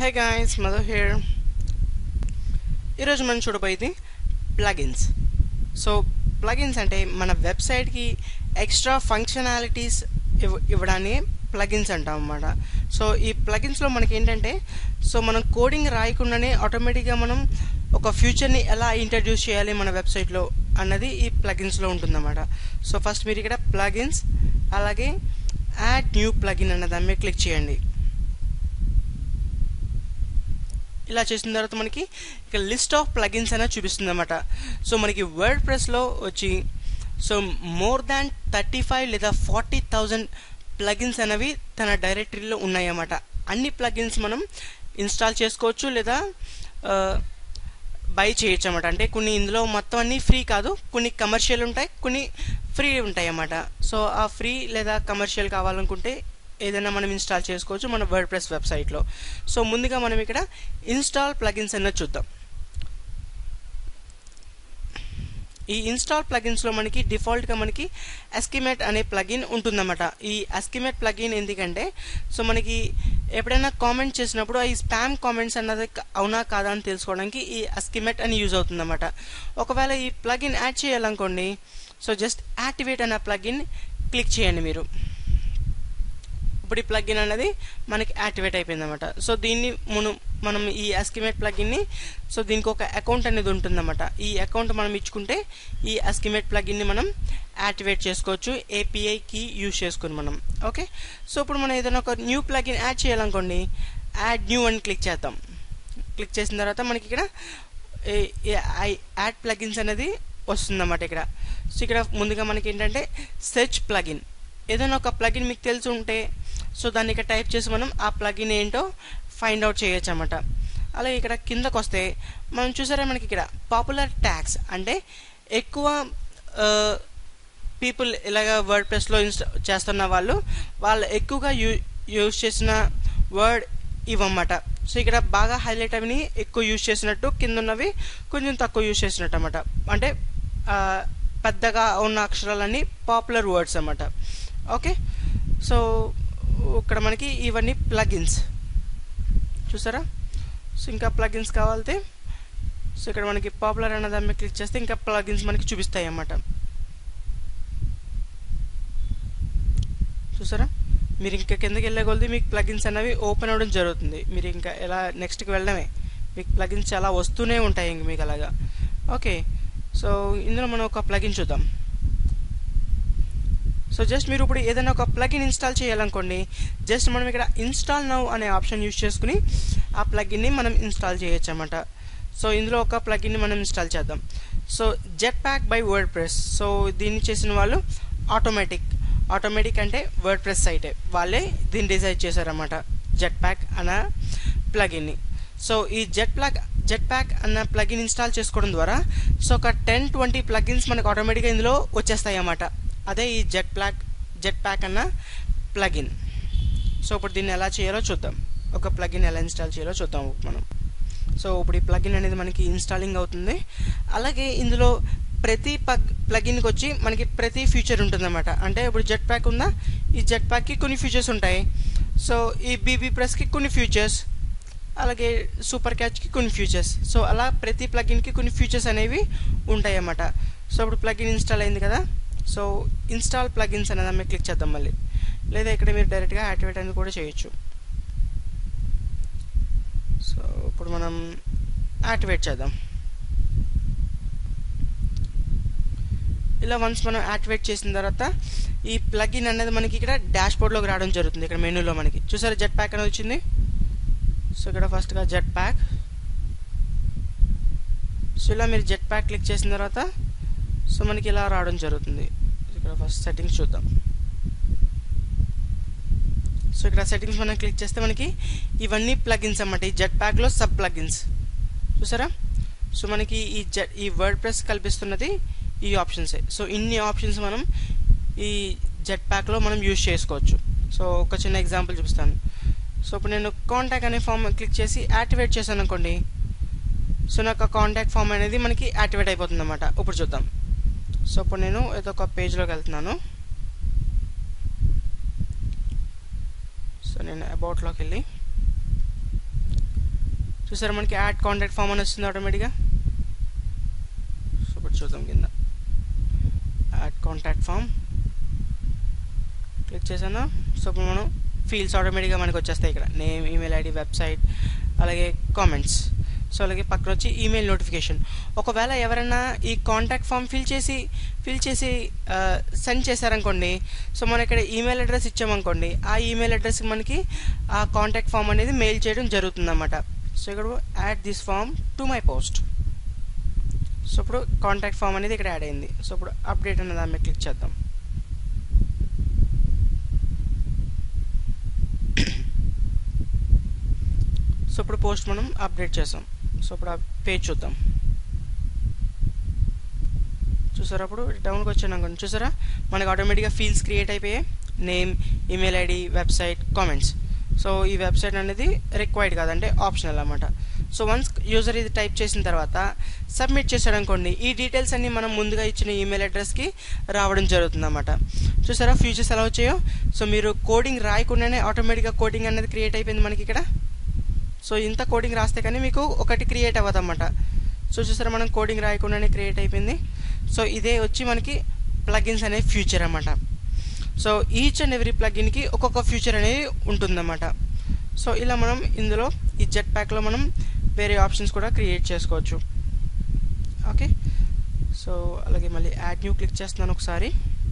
hi guys Madhu here ఈరోజు మనం చూడబోయేది ప్లగిన్స్ సో ప్లగిన్స్ అంటే మన వెబ్సైట్కి ఎక్స్ట్రా ఫంక్షనాలిటీస్ ఇవ్ ఇవ్వడాన్ని ప్లగిన్స్ అంటాం అన్నమాట సో ఈ ప్లగిన్స్లో మనకి ఏంటంటే సో మనం కోడింగ్ రాయకుండానే ఆటోమేటిక్గా మనం ఒక ఫ్యూచర్ని ఎలా ఇంట్రడ్యూస్ చేయాలి మన వెబ్సైట్లో అన్నది ఈ ప్లగిన్స్లో ఉంటుందన్నమాట సో ఫస్ట్ మీరు ఇక్కడ ప్లగిన్స్ అలాగే యాడ్ న్యూ ప్లగిన్ అన్న దాని మీద క్లిక్ చేయండి ఇలా చేసిన తర్వాత మనకి ఇక లిస్ట్ ఆఫ్ ప్లగిన్స్ అనేది చూపిస్తుంది అనమాట సో మనకి వర్డ్ ప్రెస్లో వచ్చి so more than thirty five లేదా ఫార్టీ థౌజండ్ ప్లగిన్స్ అనేవి తన డైరెక్టరీలో ఉన్నాయన్నమాట అన్ని ప్లగిన్స్ మనం ఇన్స్టాల్ చేసుకోవచ్చు లేదా బై చేయొచ్చు అనమాట అంటే కొన్ని ఇందులో మొత్తం అన్నీ ఫ్రీ కాదు కొన్ని కమర్షియల్ ఉంటాయి కొన్ని ఫ్రీ ఉంటాయి అన్నమాట సో ఆ ఫ్రీ లేదా కమర్షియల్ కావాలనుకుంటే ఏదైనా మనం ఇన్స్టాల్ చేసుకోవచ్చు మన వర్డ్ ప్రెస్ వెబ్సైట్లో సో ముందుగా మనం ఇక్కడ ఇన్స్టాల్ ప్లగిన్స్ అన్నది చూద్దాం ఈ ఇన్స్టాల్ ప్లగిన్స్లో మనకి డిఫాల్ట్గా మనకి ఎస్కిమేట్ అనే ప్లగిన్ ఉంటుందన్నమాట ఈ ఎస్కిమేట్ ప్లగిన్ ఎందుకంటే సో మనకి ఎప్పుడైనా కామెంట్ చేసినప్పుడు ఈ స్పామ్ కామెంట్స్ అన్నది అవునా కాదా అని తెలుసుకోవడానికి ఈ ఎస్కిమేట్ అని యూజ్ అవుతుందన్నమాట ఒకవేళ ఈ ప్లగిన్ యాడ్ చేయాలనుకోండి సో జస్ట్ యాక్టివేట్ అనే ప్లగిన్ క్లిక్ చేయండి మీరు ఇప్పుడు ఈ ప్లగిన్ అనేది మనకి యాక్టివేట్ అయిపోయింది అనమాట సో దీన్ని మనం మనం ఈ ఎస్కిమేట్ ప్లగిన్ని సో దీనికి ఒక అకౌంట్ అనేది ఉంటుందన్నమాట ఈ అకౌంట్ మనం ఇచ్చుకుంటే ఈ ఎస్కిమేట్ ప్లగిన్ని మనం యాక్టివేట్ చేసుకోవచ్చు ఏపీఐ కీ యూజ్ చేసుకుని మనం ఓకే సో ఇప్పుడు మనం ఏదైనా ఒక న్యూ ప్లగిన్ యాడ్ చేయాలనుకోండి యాడ్ న్యూ అని క్లిక్ చేద్దాం క్లిక్ చేసిన తర్వాత మనకి ఇక్కడ యాడ్ ప్లగిన్స్ అనేది వస్తుందన్నమాట ఇక్కడ సో ఇక్కడ ముందుగా మనకి ఏంటంటే సెర్చ్ ప్లగిన్ ఏదైనా ఒక ప్లగిన్ మీకు తెలిసి ఉంటే సో దాన్ని ఇక్కడ టైప్ చేసి మనం ఆ ప్లగిన్ ఏంటో ఫైండ్ అవుట్ చేయొచ్చు అనమాట అలాగే ఇక్కడ కిందకు వస్తే మనం చూసారా మనకి ఇక్కడ పాపులర్ ట్యాగ్స్ అంటే ఎక్కువ పీపుల్ ఇలాగ వర్డ్ ప్రెస్లో ఇన్స్టా చేస్తున్న వాళ్ళు వాళ్ళు ఎక్కువగా యూ యూజ్ చేసిన వర్డ్ ఇవన్నమాట సో ఇక్కడ బాగా హైలైట్ అవి ఎక్కువ యూజ్ చేసినట్టు కింద ఉన్నవి కొంచెం తక్కువ యూజ్ చేసినట్టు అనమాట అంటే పెద్దగా ఉన్న అక్షరాలన్నీ పాపులర్ వర్డ్స్ అన్నమాట ఓకే సో ఇక్కడ మనకి ఇవన్నీ ప్లగిన్స్ చూసారా సో ఇంకా ప్లగిన్స్ కావాలితే సో ఇక్కడ మనకి పాపులర్ అన్న దాని మీద క్లిక్ చేస్తే ఇంకా ప్లగిన్స్ మనకి చూపిస్తాయి అన్నమాట చూసారా మీరు ఇంకా కిందకి వెళ్ళే కొలది మీకు ప్లగిన్స్ అనేవి ఓపెన్ అవ్వడం జరుగుతుంది మీరు ఇంకా ఎలా నెక్స్ట్కి వెళ్ళడమే మీకు ప్లగిన్స్ చాలా వస్తూనే ఉంటాయి ఇంక మీకు అలాగా ఓకే సో ఇందులో మనం ఒక ప్లగిన్ చూద్దాం సో జస్ట్ మీరు ఇప్పుడు ఏదైనా ఒక ప్లగిన్ ఇన్స్టాల్ చేయాలనుకోండి జస్ట్ మనం ఇక్కడ ఇన్స్టాల్ నౌ అనే ఆప్షన్ యూజ్ చేసుకుని ఆ ప్లగిన్ని మనం ఇన్స్టాల్ చేయొచ్చు అనమాట సో ఇందులో ఒక ప్లగిన్ని మనం ఇన్స్టాల్ చేద్దాం so Jetpack by WordPress so దీన్ని చేసిన వాళ్ళు ఆటోమేటిక్ ఆటోమేటిక్ అంటే వర్డ్ ప్రెస్ సైటే వాళ్ళే దీన్ని డిజైన్ చేశారన్నమాట జెట్ ప్యాక్ అన్న ప్లగిన్ని సో ఈ జెట్ ప్లగ్ జెట్ ప్యాక్ అన్న ప్లగిన్ ఇన్స్టాల్ చేసుకోవడం ద్వారా సో ఒక టెన్ ట్వంటీ ప్లగిన్స్ మనకు ఆటోమేటిక్గా ఇందులో వచ్చేస్తాయి అన్నమాట అదే ఈ జెట్ ప్లాక్ జెట్ ప్యాక్ అన్న ప్లగిన్ సో ఇప్పుడు దీన్ని ఎలా చేయాలో చూద్దాం ఒక ప్లగిన్ ఎలా ఇన్స్టాల్ చేయాలో చూద్దాం మనం సో ఇప్పుడు ఈ ప్లగిన్ అనేది మనకి ఇన్స్టాలింగ్ అవుతుంది అలాగే ఇందులో ప్రతి పగ్ ప్లగిన్కి వచ్చి మనకి ప్రతి ఫీచర్ ఉంటుందన్నమాట అంటే ఇప్పుడు జెట్ ప్యాక్ ఉందా ఈ జెట్ ప్యాక్కి కొన్ని ఫీచర్స్ ఉంటాయి సో ఈ బీబీ ప్రెస్కి కొన్ని ఫీచర్స్ అలాగే సూపర్ క్యాచ్కి కొన్ని ఫీచర్స్ సో అలా ప్రతి ప్లగిన్కి కొన్ని ఫీచర్స్ అనేవి ఉంటాయి అన్నమాట సో ఇప్పుడు ప్లగిన్ ఇన్స్టాల్ అయింది కదా సో ఇన్స్టాల్ ప్లగిన్స్ అనేది మేము క్లిక్ చేద్దాం మళ్ళీ లేదా ఇక్కడ మీరు డైరెక్ట్గా యాక్టివేట్ అనేది కూడా చేయొచ్చు సో ఇప్పుడు మనం యాక్టివేట్ చేద్దాం ఇలా వన్స్ మనం యాక్టివేట్ చేసిన తర్వాత ఈ ప్లగిన్ అనేది మనకి ఇక్కడ డాష్ బోర్డ్లోకి రావడం జరుగుతుంది ఇక్కడ మెనూలో మనకి చూసారా జెట్ ప్యాక్ అనేది వచ్చింది సో ఇక్కడ ఫస్ట్గా జెట్ ప్యాక్ సో ఇలా మీరు జెట్ ప్యాక్ క్లిక్ చేసిన తర్వాత సో మనకి ఇలా రావడం జరుగుతుంది ఇక్కడ ఫస్ట్ సెట్టింగ్స్ చూద్దాం సో ఇక్కడ సెట్టింగ్స్ మనం క్లిక్ చేస్తే మనకి ఇవన్నీ ప్లగిన్స్ అన్నమాట ఈ జెట్ ప్యాక్లో సబ్ ప్లగిన్స్ చూసారా సో మనకి ఈ జెట్ ఈ వర్డ్ ప్రెస్ కల్పిస్తున్నది ఈ ఆప్షన్సే సో ఇన్ని ఆప్షన్స్ మనం ఈ జెట్ ప్యాక్లో మనం యూజ్ చేసుకోవచ్చు సో ఒక చిన్న ఎగ్జాంపుల్ చూపిస్తాను సో ఇప్పుడు నేను కాంటాక్ట్ అనే ఫామ్ క్లిక్ చేసి యాక్టివేట్ చేశాను అనుకోండి సో నాకు ఆ కాంటాక్ట్ ఫామ్ అనేది మనకి యాక్టివేట్ అయిపోతుంది అనమాట ఇప్పుడు చూద్దాం సో ఇప్పుడు నేను ఏదో ఒక పేజ్లోకి వెళ్తున్నాను సో నేను అబౌట్లోకి వెళ్ళి చూసారా మనకి యాడ్ కాంటాక్ట్ ఫామ్ అని వస్తుంది ఆటోమేటిక్గా సో ఇప్పుడు చూద్దాం కింద యాడ్ కాంటాక్ట్ ఫామ్ క్లిక్ చేశాను సో ఇప్పుడు మనం ఫీల్డ్స్ ఆటోమేటిక్గా మనకి వచ్చేస్తాయి ఇక్కడ నేమ్ ఈమెయిల్ ఐడి వెబ్సైట్ అలాగే కామెంట్స్ సో అలాగే పక్కన వచ్చి ఈమెయిల్ నోటిఫికేషన్ ఒకవేళ ఎవరైనా ఈ కాంటాక్ట్ ఫామ్ ఫిల్ చేసి ఫిల్ చేసి సెండ్ చేశారనుకోండి సో మనం ఇక్కడ ఈమెయిల్ అడ్రస్ ఇచ్చామనుకోండి ఆ ఈమెయిల్ అడ్రస్కి మనకి ఆ కాంటాక్ట్ ఫామ్ అనేది మెయిల్ చేయడం జరుగుతుందన్నమాట సో ఇక్కడ add this form to my post so ఇప్పుడు కాంటాక్ట్ ఫామ్ అనేది ఇక్కడ యాడ్ అయింది సో ఇప్పుడు అప్డేట్ అనే దాని మీద క్లిక్ చేద్దాం సో ఇప్పుడు పోస్ట్ మనం అప్డేట్ చేసాం సో ఇప్పుడు ఆ పేజ్ చూద్దాం చూసారా అప్పుడు డౌన్కి వచ్చాను అనుకోండి చూసారా మనకి ఆటోమేటిక్గా ఫీల్డ్స్ క్రియేట్ అయిపోయాయి name email ID website comments so ఈ వెబ్సైట్ అనేది రిక్వైర్డ్ కాదంటే ఆప్షనల్ అనమాట సో వన్స్ యూజర్ ఇది టైప్ చేసిన తర్వాత సబ్మిట్ చేశాడు అనుకోండి ఈ డీటెయిల్స్ అన్ని మనం ముందుగా ఇచ్చిన ఈమెయిల్ అడ్రస్కి రావడం జరుగుతుంది అనమాట చూసారా ఫ్యూచర్స్ ఎలా వచ్చాయో సో మీరు కోడింగ్ రాయకుండానే ఆటోమేటిక్గా కోడింగ్ అనేది క్రియేట్ అయిపోయింది మనకి ఇక్కడ సో ఇంత కోడింగ్ రాస్తే కానీ మీకు ఒకటి క్రియేట్ అవ్వదు అనమాట సో చూసారా మనం కోడింగ్ రాయకుండానే క్రియేట్ అయిపోయింది సో ఇదే వచ్చి మనకి ప్లగిన్స్ అనే ఫ్యూచర్ అన్నమాట సో ఈచ్ అండ్ ఎవ్రీ ప్లగిన్కి ఒక్కొక్క ఫ్యూచర్ అనేది ఉంటుందన్నమాట సో ఇలా మనం ఇందులో ఈ జెట్ ప్యాక్లో మనం వేరే ఆప్షన్స్ కూడా క్రియేట్ చేసుకోవచ్చు ఓకే సో అలాగే మళ్ళీ యాడ్ న్యూ క్లిక్ చేస్తున్నాను ఒకసారి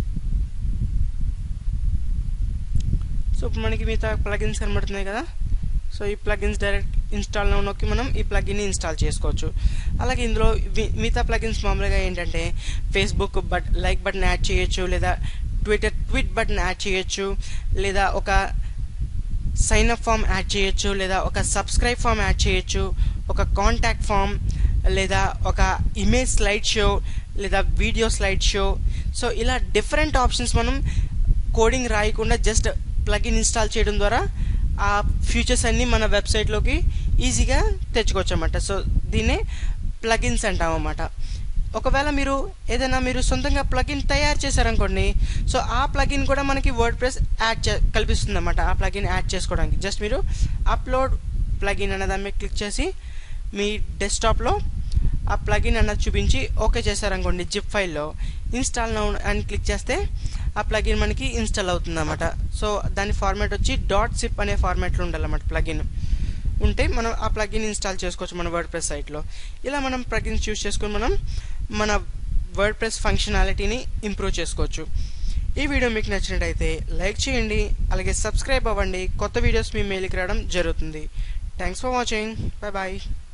సో ఇప్పుడు మనకి మిగతా ప్లగిన్స్ కనబడుతున్నాయి కదా సో ఈ ప్లగిన్స్ డైరెక్ట్ ఇన్స్టాల్ నొక్కి మనం ఈ ప్లగిన్ని ఇన్స్టాల్ చేసుకోవచ్చు అలాగే ఇందులో మిగతా ప్లగిన్స్ మామూలుగా ఏంటంటే Facebook but like button add చేయొచ్చు లేదా ట్విట్టర్ ట్వీట్ బటన్ యాడ్ చేయొచ్చు లేదా ఒక సైన్ అప్ ఫామ్ యాడ్ చేయొచ్చు లేదా ఒక సబ్స్క్రైబ్ ఫామ్ యాడ్ చేయొచ్చు ఒక కాంటాక్ట్ ఫామ్ లేదా ఒక ఇమేజ్ స్లైడ్ షో లేదా వీడియో స్లైడ్ షో సో ఇలా డిఫరెంట్ ఆప్షన్స్ మనం కోడింగ్ రాయకుండా జస్ట్ ప్లగిన్ ఇన్స్టాల్ చేయడం ద్వారా ఆ ఫ్యూచర్స్ అన్నీ మన వెబ్సైట్లోకి ఈజీగా తెచ్చుకోవచ్చు అన్నమాట సో దీన్నే ప్లగిన్స్ అంటాం అన్నమాట ఒకవేళ మీరు ఏదైనా మీరు సొంతంగా ప్లగిన్ తయారు చేశారనుకోండి సో ఆ ప్లగిన్ కూడా మనకి వర్డ్ ప్రెస్ యాడ్ చే కల్పిస్తుంది అనమాట ఆ ప్లగిన్ యాడ్ చేసుకోవడానికి జస్ట్ మీరు అప్లోడ్ ప్లగిన్ అనే దాని మీద క్లిక్ చేసి మీ డెస్క్టాప్లో ఆ ప్లగిన్ అన్నది చూపించి ఓకే చేశారనుకోండి జిప్ ఫైల్లో ఇన్స్టాల్ నౌ అని క్లిక్ చేస్తే ఆ ప్లగిన్ మనకి ఇన్స్టాల్ అవుతుంది అనమాట సో దాని ఫార్మాట్ వచ్చి డాట్ సిప్ అనే ఫార్మాట్లో ఉండాలన్నమాట ప్లగిన్ ఉంటే మనం ఆ ప్లగిన్ ఇన్స్టాల్ చేసుకోవచ్చు మన వర్డ్ ప్రెస్ సైట్లో ఇలా మనం ప్లగిన్స్ యూస్ చేసుకొని మనం మన వర్డ్ ప్రెస్ ఫంక్షనాలిటీని ఇంప్రూవ్ చేసుకోవచ్చు ఈ వీడియో మీకు నచ్చినట్టయితే లైక్ చేయండి అలాగే సబ్స్క్రైబ్ అవ్వండి కొత్త వీడియోస్ మీ మెయిల్కి రావడం జరుగుతుంది thanks for watching bye bye